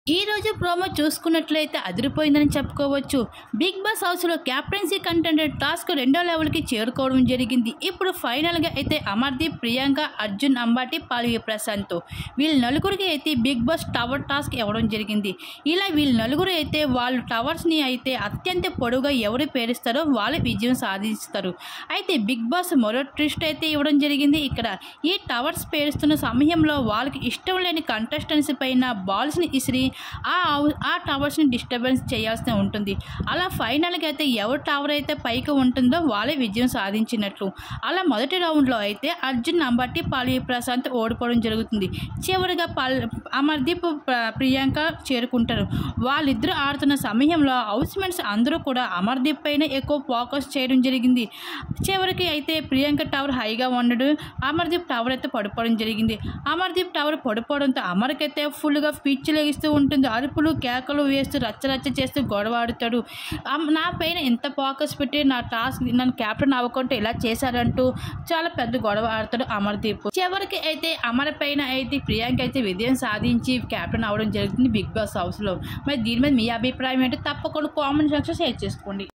ఈ రోజు ప్రోమో చూసుకున్నట్లయితే అదిరిపోయిందని చెప్పుకోవచ్చు బిగ్ బాస్ హౌస్లో క్యాప్టెన్సీ కంటెండెడ్ టాస్క్ రెండో లెవెల్కి చేరుకోవడం జరిగింది ఇప్పుడు ఫైనల్గా అయితే అమర్దీప్ ప్రియాంక అర్జున్ అంబాటి పాల్వి ప్రశాంత్ వీళ్ళ నలుగురికి అయితే బిగ్ బాస్ టవర్ టాస్క్ ఇవ్వడం జరిగింది ఇలా వీళ్ళ నలుగురు అయితే వాళ్ళు టవర్స్ని అయితే అత్యంత పొడవుగా ఎవరు పేరుస్తారో వాళ్ళు విజయం సాధిస్తారు అయితే బిగ్ బాస్ మరో ట్విస్ట్ అయితే ఇవ్వడం జరిగింది ఇక్కడ ఈ టవర్స్ పేరుస్తున్న సమయంలో వాళ్ళకి ఇష్టం లేని కంటెస్టెన్స్ పైన బాల్స్ని ఇసిరి ఆ హౌ- ఆ టవర్స్ని డిస్టర్బెన్స్ చేయాల్సి ఉంటుంది అలా ఫైనల్గా అయితే ఎవరి టవర్ అయితే పైకి ఉంటుందో వాళ్ళే విజయం సాధించినట్లు అలా మొదటి రౌండ్లో అయితే అర్జున్ అంబట్టి పాలి ప్రశాంత్ ఓడిపోవడం జరుగుతుంది చివరిగా పల్ అమర్దీప్ ప్ర- ప్రియాంక చేరుకుంటారు వాళ్ళిద్దరూ ఆడుతున్న సమయంలో హౌస్మెంట్స్ అందరూ కూడా అమర్దీప్ పైన ఎక్కువ ఫోకస్ చేయడం జరిగింది చివరికి అయితే ప్రియాంక టవర్ హైగా ఉండడం అమర్దీప్ టవర్ అయితే పడిపోవడం జరిగింది అమర్దీప్ టవర్ పడిపోవడంతో అమర్కైతే ఫుల్గా పిచ్చి లెగిస్తూ ఉంటుంది అరుపులు కేకలు వేస్తూ రచ్చరచ్చ చేస్తూ గొడవ ఆడుతాడు అమ్- నా పైన ఎంత ఫోకస్ పెట్టి నా టాస్క్ నన్ను క్యాప్టెన్ అవ్వకుంటే ఇలా చేశారంటూ చాలా పెద్ద గొడవ ఆడతాడు అమర్దీప్ చివరికి అయితే అమర్ పైన అయితే ప్రియాంక అయితే విజయం సాధించి క్యాప్టెన్ అవ్వడం జరుగుతుంది బిగ్ బాస్ హౌస్లో మరి దీని మీద మీ అభిప్రాయం ఏంటో తప్పకుండా కామెంట్ సెక్షన్ షేర్ చేసుకోండి